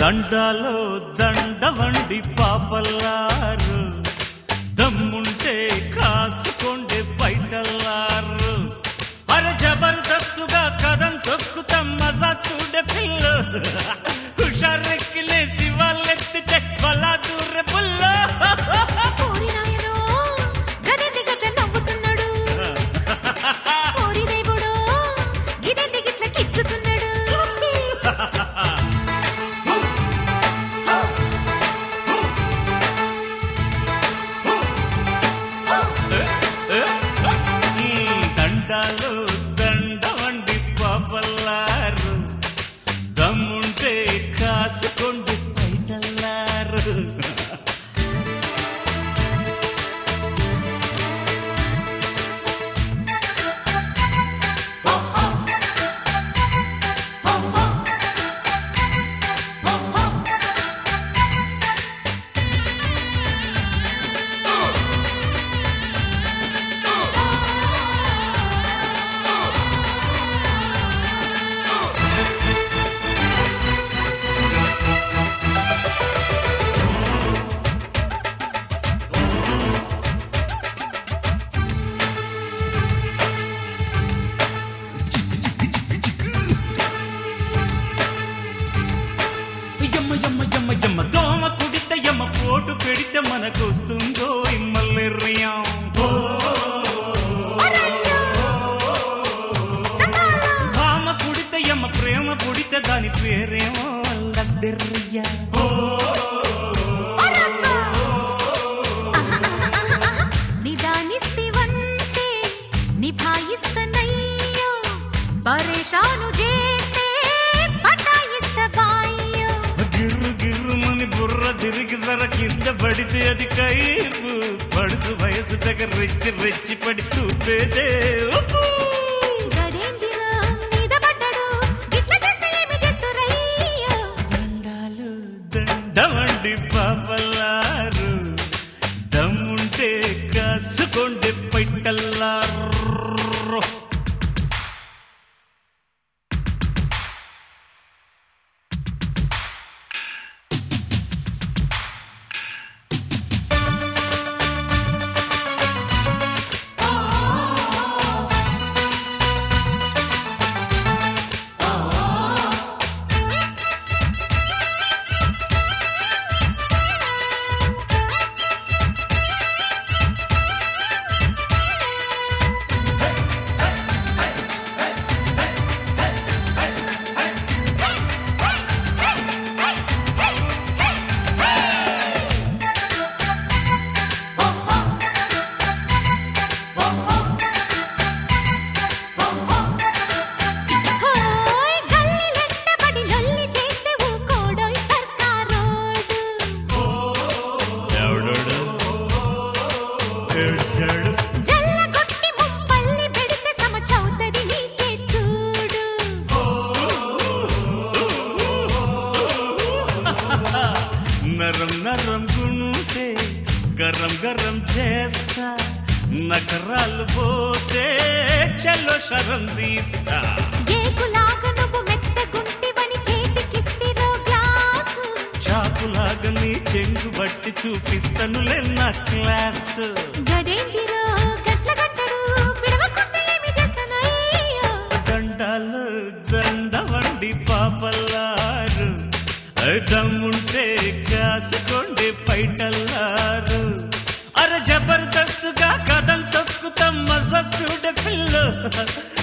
దండాలో దండవండి పాపల్లారు దమ్ముంటే కాసుకోండి బయటల్లారు అరే జబర్దస్తుగా కథం తొక్కుతాం మజా చూడే పిల్ల హుషారెక్కిలే శివాలెత్తితే బలా దూర పుల్ల ఓరి నాయనో గదేంది గట్ల నవ్వుతున్నాడు ఓరి దేవుడో గిదేంది గిట్ల కిచ్చుతున్నాడు దండాలు దండవండి పాపల్లారు దమ్ముంటే కాసుకోండి బయటల్లారు యమ్మ యమ్మ యమ్మ యమ్మ దోమ కుడితే యమ్మ పోటు పెడితే మనకొస్తుందో ఇమ్మల్లెర్రియం భామ కుడితే యమ్మ ప్రేమ పుడితే దాని పేరేమో లద్దెర్రియ నిదానిస్తివంటే నిభాయిస్తనయ్యో పరేషాను చేస్తే పటాయిస్త బాయ్యో గిర్రు గిర్రుమని బుర్ర తిరిగి సర కింద పడితే అది కైపు పడుతు వయసు దగ్గర రెచ్చి రెచ్చి పడి చూపేదే ఉప్పు. గడేందిరా మీద పడ్డాడు గిట్ల చేస్తే ఏమి చేస్తురయ్యో దండాలు దండవండి పాపల్లారు దమ్ముంటే కాసుకోండి పైటల్లారు హోయ్ గల్లీలెంటబడి లొల్లి చేస్తే ఊకోడోయ్ సర్కారోడు ఎవడోడు ఏడ్చాడు జల్లగొట్టి ముప్పల్లి పెడితే సమచౌతది నీకే చూడు నరం నరం గుంటే గరం గరం చేస్తా నకరాలు పోతే చలో శరం తీస్తా ఏకులాగా నువ్వు మెత్తగుంటివని చేతికిస్తిరో గ్లాసు చాకులాగా నీ చెంగు బట్టి చూపిస్తానులే నా క్లాస్ గడేందిరో గట్ల గంటడు పిడవకుంటే ఏమి చేస్తానయ్యో దండాలు దండవండి పాపల్లారు దమ్ముంటే కాసుకోండి పైటల్లారు అరే జబర్దస్తుగా కథం తొక్కుతాం మజా చూడ పిల్ల